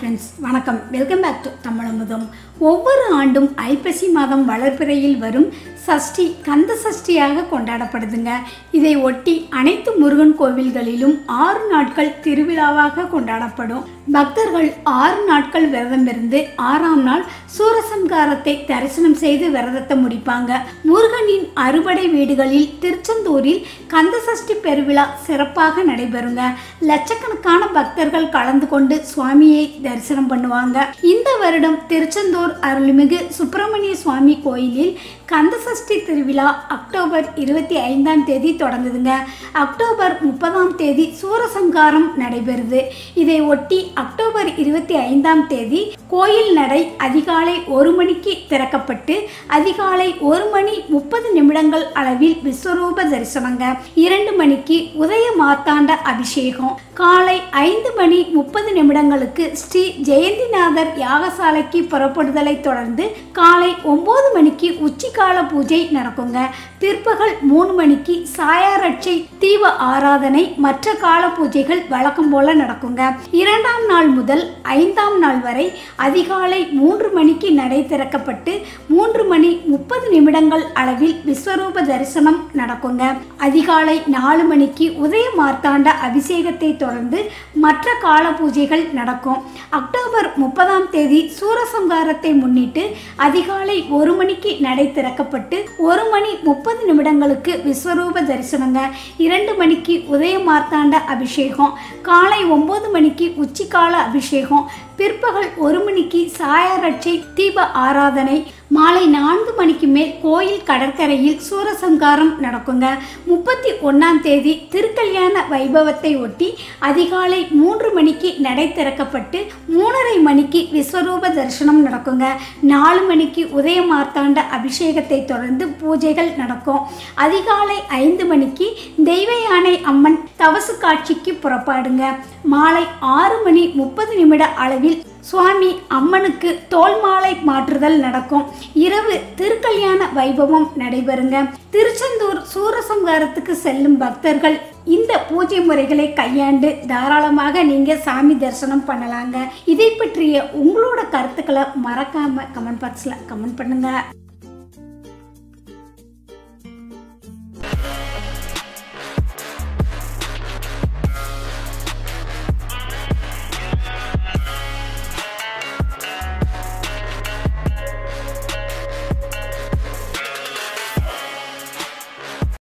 friends வணக்கம் welcome back to தமிழமுதம் ஒவ்வொரு ஆண்டும் ஐப்பசி மாதம் வளர்பிறையில் வரும் சஷ்டி கந்த சஷ்டியாக கொண்டாடப்படுதுங்க இதை ஒட்டி அனைத்து முருகன் கோவில்களிலும் ஆறு நாட்கள் திருவிழாவாக கொண்டாடப்படும் பக்தர்கள் ஆறு நாட்கள் விரதம் இருந்து ஆறாம் நாள் சூரசம்காரத்தை தரிசனம் செய்து விரதத்தை முடிப்பாங்க முருகனின் அறுபடை வீடுகளில் திருச்செந்தூரில் கந்த சஷ்டி பெருவிழா சிறப்பாக நடைபெறுங்க லட்சக்கணக்கான பக்தர்கள் கலந்து கொண்டு சுவாமியை தரிசனம் பண்ணுவாங்க இந்த வருடம் திருச்செந்தூர் அருள்மிகு சுப்பிரமணிய சுவாமி கோயிலில் கந்த சஷ்டி திருவிழா அக்டோபர் இருபத்தி ஐந்தாம் தேதி தொடங்குதுங்க அக்டோபர் முப்பதாம் தேதி சூரசம்காரம் நடைபெறுது இதை ஒட்டி அக்டோபர் இருபத்தி ஐந்தாம் தேதி கோயில் நடை அதிகாலை ஒரு மணிக்கு திறக்கப்பட்டு அதிகாலை ஒரு மணி முப்பது நிமிடங்கள் அளவில் விஸ்வரூப தரிசனங்க இரண்டு மணிக்கு உதய மார்த்தாண்ட அபிஷேகம் காலை ஐந்து மணி முப்பது நிமிடங்களுக்கு ஸ்ரீ ஜெயந்திநாதர் யாகசாலைக்கு புறப்படுதலை தொடர்ந்து காலை ஒன்பது மணிக்கு உச்சிக்கால பூஜை நடக்குங்க பிற்பகல் மூணு மணிக்கு சாயாரட்சை தீப ஆராதனை மற்ற கால பூஜைகள் வழக்கம் போல நடக்குங்க இரண்டாம் நாள் முதல் ஐந்தாம் நாள் வரை அதிகாலை மூன்று மணிக்கு நடை திறக்கப்பட்டு மூன்று மணி முப்பது நிமிடங்கள் அளவில் விஸ்வரூப தரிசனம் நடக்குங்க அதிகாலை நாலு மணிக்கு உதய மார்த்தாண்ட அபிஷேகத்தை தொடர்ந்து மற்ற கால பூஜைகள் நடக்கும் அக்டோபர் முப்பதாம் தேதி சூரசம்காரத்தை முன்னிட்டு அதிகாலை ஒரு மணிக்கு நடை திறக்கப்பட்டு ஒரு மணி முப்பது நிமிடங்களுக்கு விஸ்வரூப தரிசனங்க இரண்டு மணிக்கு உதய மார்த்தாண்ட அபிஷேகம் காலை ஒன்பது மணிக்கு உச்சிக்கால அபிஷேகம் பிற்பகல் ஒரு மணிக்கு சாயாரட்சை தீப ஆராதனை மாலை நான்கு மணிக்கு மேல் கோயில் கடற்கரையில் சூரசங்காரம் நடக்குங்க முப்பத்தி ஒன்றாம் தேதி திருக்கல்யாண வைபவத்தை ஒட்டி அதிகாலை மூன்று மணிக்கு நடை திறக்கப்பட்டு மூணரை மணிக்கு விஸ்வரூப தரிசனம் நடக்குங்க நாலு மணிக்கு உதய மார்த்தாண்ட அபிஷேகத்தை தொடர்ந்து பூஜைகள் நடக்கும் அதிகாலை ஐந்து மணிக்கு தெய்வ யானை அம்மன் தவசு காட்சிக்கு புறப்பாடுங்க மாலை ஆறு மணி முப்பது நிமிட அளவில் சுவாமி அம்மனுக்கு தோல் மாலை மாற்றுதல் நடக்கும் இரவு திருக்கல்யாண வைபவம் நடைபெறுங்க திருச்செந்தூர் சூரசம்காரத்துக்கு செல்லும் பக்தர்கள் இந்த பூஜை முறைகளை கையாண்டு தாராளமாக நீங்க சாமி தரிசனம் பண்ணலாங்க இதை பற்றிய உங்களோட கருத்துக்களை மறக்காம கமெண்ட் பாக்ஸ்ல கமெண்ட் பண்ணுங்க